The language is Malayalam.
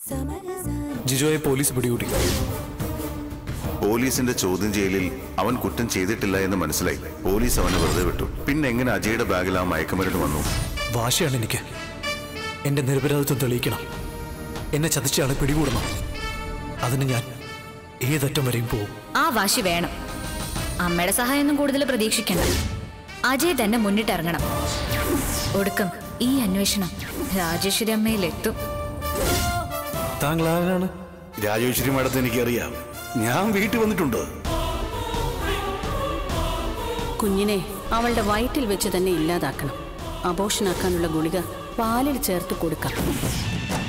ജിജോയെ പോലീസ് പിടികൂടി പോലീസിന്റെ ചോദ്യം ചെയ്യലിൽ അവൻ കുറ്റം ചെയ്തിട്ടില്ല എന്ന് മനസ്സിലായി പോലീസ് അവനെ വെറുതെ വിട്ടു പിന്നെ എങ്ങനെ അജയുടെ ബാഗിൽ ആ മയക്കുമരുന്ന് വന്നു വാശിയാണ് എനിക്ക് എന്റെ നിരപരാധിത്വം തെളിയിക്കണം എന്നെ ചതിച്ചയാളെ പിടികൂടണം അതിന് ഞാൻ ഏതറ്റം വരെയും പോകും ആ വാശി വേണം അമ്മയുടെ സഹായമൊന്നും കൂടുതൽ പ്രതീക്ഷിക്കണ്ട അജയ് തന്നെ മുന്നിട്ടിറങ്ങണം ഒടുക്കം ഈ അന്വേഷണം രാജേശ്വരി അമ്മയിലെത്തും താങ്കൾ ആരാണ് രാജേശ്വരി മാഡത്തെ എനിക്കറിയാം ഞാൻ വീട്ടിൽ വന്നിട്ടുണ്ട് കുഞ്ഞിനെ അവളുടെ വയറ്റിൽ വെച്ച് തന്നെ ഇല്ലാതാക്കണം അബോഷനാക്കാനുള്ള ഗുളിക പാലിൽ ചേർത്ത് കൊടുക്കാം